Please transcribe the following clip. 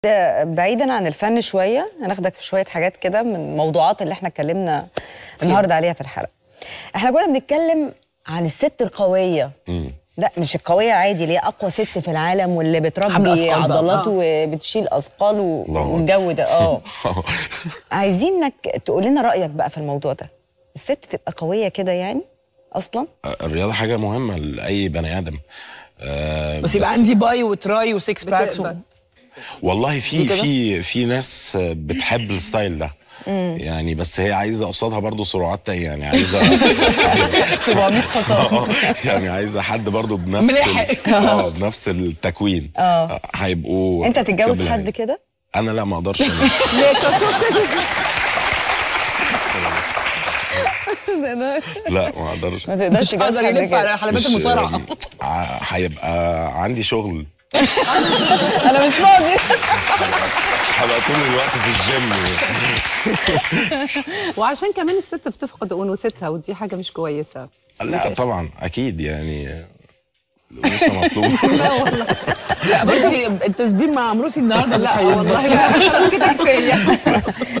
بعيدا عن الفن شويه هناخدك في شويه حاجات كده من الموضوعات اللي احنا اتكلمنا النهارده عليها في الحلقه احنا كنا بنتكلم عن الست القويه لا مش القويه عادي اللي هي اقوى ست في العالم واللي حمل بتربي أثقال بقى. عضلات آه. وبتشيل اثقال و- الله أكبر. والجو ده اه عايزينك تقول لنا رايك بقى في الموضوع ده الست تبقى قويه كده يعني اصلا الرياضه حاجه مهمه لاي بني ادم آه، بس يبقى عندي باي وتراي وسكس باكس و... بتقبل. والله في دي كده؟ في في ناس بتحب الستايل ده يعني بس هي عايزه قصادها برضو سرعات تانية يعني عايزه 700 حصان آه، يعني عايزه حد برضو بنفس ملحق. ال- اه بنفس التكوين آه. هيبقوا انت تتجوز قبل حد هاي. كده انا لا ما اقدرش أنا. ليه كشفت لا ما اقدرش ما تقدرش مش تتجوز هقدر حد يلف على كده حلبات مش- المصارعه ع- هيبقى عندي شغل انا مش فاضي هبقى طول الوقت في الجيم وعشان كمان الست بتفقد انوثتها ودي حاجه مش كويسه لا طبعا اكيد يعني الانوثه مطلوبه لا والله لا بصي التسبيح مع عمروسي النهارده مش لا هيظبط والله لا خلاص كده كفايه